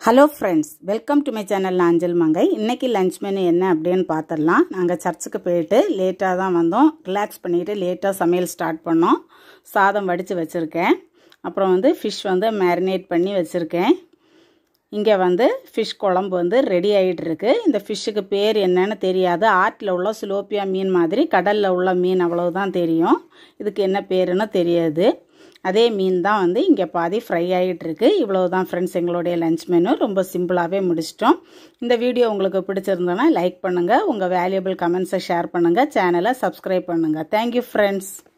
hello friends welcome to my channel Anjal Mangai இன்றைக்கி lunch menu என்ன அப்படின்னு பார்த்துடலாம் நாங்கள் சர்ச்சுக்கு போயிட்டு லேட்டாக தான் வந்தோம் ரிலாக்ஸ் பண்ணிவிட்டு லேட்டாக சமையல் ஸ்டார்ட் பண்ணோம் சாதம் வடித்து வச்சுருக்கேன் அப்புறம் வந்து ஃபிஷ் வந்து மேரினேட் பண்ணி வச்சுருக்கேன் இங்கே வந்து ஃபிஷ் குழம்பு வந்து ரெடி ஆகிட்டு இருக்கு இந்த ஃபிஷ்ஷுக்கு பேர் என்னன்னு தெரியாது ஆற்றில் உள்ள சிலோப்பியா மீன் மாதிரி கடலில் உள்ள மீன் அவ்வளவுதான் தெரியும் இதுக்கு என்ன பேருன்னு தெரியாது அதே மீன் தான் வந்து இங்கே பாதி ஃப்ரை ஆகிட்டு இருக்கு இவ்வளவு தான் ஃப்ரெண்ட்ஸ் எங்களுடைய லஞ்ச் மெனு ரொம்ப சிம்பிளாகவே முடிச்சிட்டோம் இந்த வீடியோ உங்களுக்கு பிடிச்சிருந்தோன்னா லைக் பண்ணுங்கள் உங்கள் வேல்யூபிள் கமெண்ட்ஸை ஷேர் பண்ணுங்கள் சேனலை சப்ஸ்கிரைப் பண்ணுங்கள் தேங்க்யூ ஃப்ரெண்ட்ஸ்